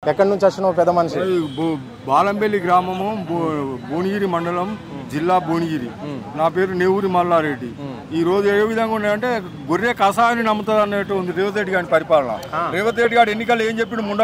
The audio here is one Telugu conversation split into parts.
ఎక్కడి నుంచి వచ్చినావు పెద్ద మనిషి ఈ బు- బాలంపల్లి గ్రామము భు- భువనగిరి మండలం జిల్లా భువనగిరి నా పేరు నేవూరి మల్లారెడ్డి ఈ రోజు ఏ విధంగా ఉన్నాయంటే గొర్రె కషాయాన్ని నమ్ముతుంది అన్నట్టు ఉంది రేవంత్ రెడ్డి గారి పరిపాలన రేవంత్ రెడ్డి గారు ఎన్నికలు ఏం చెప్పిండు ముండా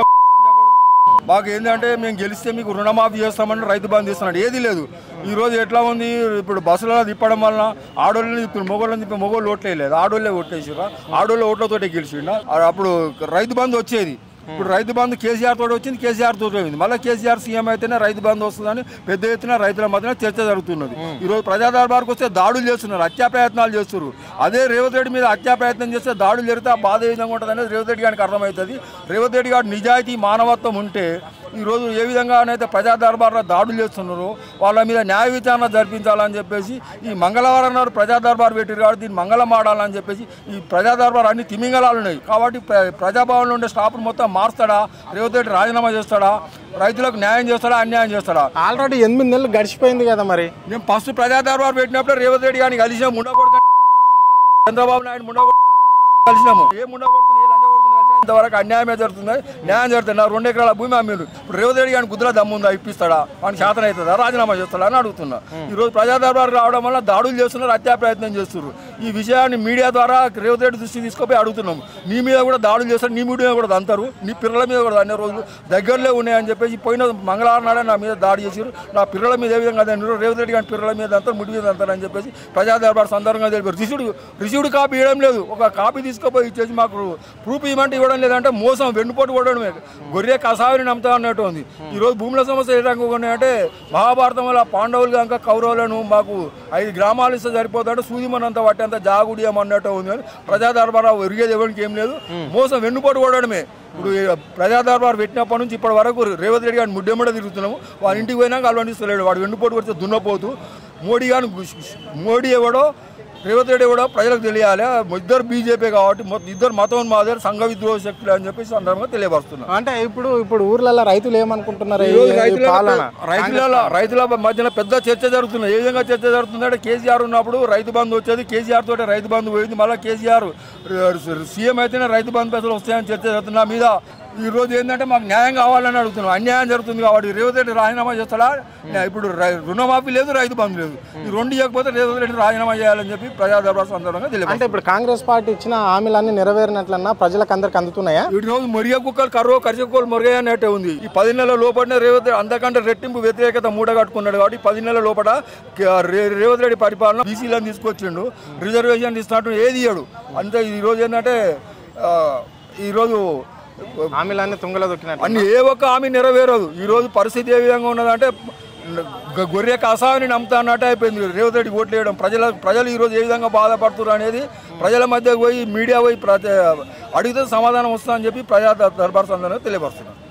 మాకు ఏంటంటే మేము గెలిస్తే మీకు రుణమాఫీ చేస్తామని రైతు బంధు ఇస్తున్నాడు ఏది లేదు ఈ రోజు ఎట్లా ఉంది ఇప్పుడు బస్సులలో తిప్పడం వలన ఆడోళ్ళని ఇప్పుడు మొగోళ్ళని తిప్పి మొగోళ్ళు ఓట్లే లేదు ఆడోళ్ళే ఓట్లేసిరా ఆడోళ్ళ ఓట్లతోటే గెలిచిండ అప్పుడు రైతు బంధు వచ్చేది ఇప్పుడు రైతు బంధు కేసీఆర్ తోటి వచ్చింది కేసీఆర్ తోటి పోయింది మళ్ళీ కేసీఆర్ సీఎం అయితేనే రైతు బంధు వస్తుందని పెద్ద ఎత్తున రైతుల మధ్యన చర్చ జరుగుతున్నది ఈ రోజు ప్రజా దర్బార్కి వస్తే దాడులు చేస్తున్నారు హత్యా ప్రయత్నాలు చేస్తున్నారు అదే రేవంత్ రెడ్డి మీద హత్యా ప్రయత్నం చేస్తే దాడులు జరిగితే ఆ బాధ ఏ విధంగా ఉంటుంది అనేది రేవంత్ రెడ్డి గారికి అర్థమవుతుంది రేవంత్ రెడ్డి గారు నిజాయితీ మానవత్వం ఉంటే ఈ రోజు ఏ విధంగానైతే ప్రజా దర్బార్లో దాడులు చేస్తున్నారో వాళ్ళ మీద న్యాయ విచారణ జరిపించాలని చెప్పేసి ఈ మంగళవారం నాడు ప్రజా దర్బార్ పెట్టారు కాబట్టి దీన్ని మంగళం ఆడాలని చెప్పేసి ఈ ప్రజా దర్బార్ అన్ని తిమింగళాలు ఉన్నాయి కాబట్టి ప్ర- ప్రజాభవన్లో ఉండే స్టాఫ్ మొత్తం మారుస్తాడా రేవంత్ రెడ్డి రాజీనామా చేస్తాడా రైతులకు న్యాయం చేస్తాడా అన్యాయం చేస్తాడా ఆల్రెడీ ఎనిమిది నెలలు గడిచిపోయింది కదా మరి మేము ఫస్ట్ ప్రజా దర్బార్ పెట్టినప్పుడు రేవంత్ రెడ్డి గారిని కలిసాం ముండకొడుకు చంద్రబాబు నాయుడు ముండకొడుకు కలిసినాము ఏ ముండకొడుకుని ఏ లంచ కొడుకుని కలిసినా ఇంతవరకు అన్యాయమే జరుగుతుంది న్యాయం జరుగుతుంది నా రెండు ఎకరాల భూమి అమ్మిరు ఇప్పుడు రేవంత్ రెడ్డి గారిని కుదుర దమ్ముందా ఇప్పిస్తాడా వాడిని శాతం అవుతుందా రాజీనామా చేస్తాడా అని అడుగుతున్నా ఈ రోజు ప్రజా దర్బార్ రావడం వల్ల దాడులు చేస్తున్నారు హత్యా ప్రయత్నం చేస్తున్నారు ఈ విషయాన్ని మీడియా ద్వారా రేవంత్ రెడ్డి దృష్టికి తీసుకుపోయి అడుగుతున్నాం నీ మీద కూడా దాడులు చేస్తారు నీ మీద కూడా దంతారు నీ పిల్లల మీద కూడా అన్ని రోజులు దగ్గరలో ఉన్నాయని చెప్పేసి పోయిన మంగళవారం నాడే నా మీద దాడి చేసారు నా పిల్లల మీద ఏ విధంగా దంటారు రేవంత్ రెడ్డి గారి పిల్లల మీద అంతా ముడి మీద అంటారు అని చెప్పేసి ప్రజా దర్బార్ సందర్భంగా తెలిపారు రిసీవ్డ్ రిసీవ్డ్ కాపీ ఇవ్వడం లేదు ఒక కాపీ తీసుకుపోయి ఇచ్చేసి మాకు ప్రూఫ్ ఇవ్వమంటే ఇవ్వడం లేదంటే మోసం వెన్నుపోటు కొట్టడమే గొర్రె కసావిని నమ్ముతా అన్నట్టు ఉంది ఈ రోజు భూముల సమస్య ఏ రకంగా ఉన్నాయంటే మహాభారతం వల్ల పాండవులు కనుక కౌరవులను మాకు ఐదు గ్రామాలు ఇస్తే సరిపోతాడు సూదిమనంత పట్టేంత జాగుడియం అన్నట్టు ఉంది కానీ ప్రజా దర్బార్ ఎరిగేది ఎవరికి ఏం లేదు మోసం వెన్నుపోటు కొట్టడమే ఇప్పుడు ఈ ప్రజా దర్బార్ పెట్టినప్పటి నుంచి ఇప్పటి వరకు రేవంత్ రెడ్డి గారిని ముడ్డెమ్మడ తిరుగుతున్నాము వాడి ఇంటికి పోయినాక అలవనిస్తలేడు వాడు వెన్నుపోటు కొడితే దున్నపోతూ మోడీ గాని మోడీ ఎవడో రేవంత్ రెడ్డి కూడా ప్రజలకు తెలియాలి ఇద్దరు బీజేపీ కాబట్టి మొత్తం ఇద్దరు మతం మాదిరి సంఘ విద్రోహ శక్తులు అని చెప్పి సందర్భంగా తెలియపరుస్తున్నారు అంటే ఇప్పుడు ఇప్పుడు ఊర్లలో రైతులు ఏమనుకుంటున్నారు ఈ- ఈరోజు ఈ రైతుల పాలన రైతుల రైతుల మధ్యన పెద్ద చర్చ జరుగుతుంది ఏ విధంగా చర్చ జరుగుతుందంటే కేసీఆర్ ఉన్నప్పుడు రైతు బంధు వచ్చేది కేసీఆర్ తోటి రైతు బంధు పోయింది మళ్ళీ కేసీఆర్ సీఎం అయితేనే రైతు బంధు పైసలు వస్తాయని చర్చ జరుగుతుంది నా మీద ఈ రోజు ఏంటంటే మాకు న్యాయం కావాలని అడుగుతున్నాం అన్యాయం జరుగుతుంది కాబట్టి రేవంత్ రెడ్డి రాజీనామా చేస్తాడా ఇప్పుడు రై- రుణమాఫీ లేదు రైతు బంధు లేదు ఈ రెండు ఇవ్వకపోతే రేవంత్ రెడ్డి రాజీనామా చేయాలని చెప్పి ప్రజా దర్బార్ సందర్భంగా తెలియదు అంటే ఇప్పుడు కాంగ్రెస్ పార్టీ ఇచ్చిన హామీలన్నీ నెరవేరినట్లన్నా ప్రజలకు అందరికి అందుతున్నాయా ఈ రోజు మొరిగ కుక్కలు కర్రో కరిచకుక్కలు మొరిగాయి అన్నట్టే ఉంది ఈ పది నెలల లోపలనే రేవంత్ రెడ్డి అంతకంటే రెట్టింపు వ్యతిరేకత మూట కట్టుకున్నాడు కాబట్టి ఈ పది నెలల లోపల కే- రే- రేవంత్ రెడ్డి పరిపాలన బీసీలను తీసుకొచ్చిండు రిజర్వేషన్ ఇస్తున్నట్టు ఏది ఇయ్యడు అంతే ఈ రోజు ఏంటంటే ఆ, ఈ రోజు హామీలన్నీ తుంగలో దొక్కినట్లు అన్ని ఏ ఒక్క హామీ నెరవేరదు ఈ రోజు పరిస్థితి ఏ విధంగా ఉన్నదంటే గ- గొర్రె కసావిని నమ్ముతా అన్నట్టు అయిపోయింది రేవంత్ రెడ్డి ఓట్లు వేయడం ప్రజల ప్రజలు ఈ రోజు ఏ విధంగా బాధపడుతున్నారు అనేది ప్రజల మధ్య పోయి మీడియా పోయి ప్రతి అడిగితే సమాధానం వస్తుందని చెప్పి ప్రజా దర్బార్ సందర్భంగా తెలియపరుస్తున్నారు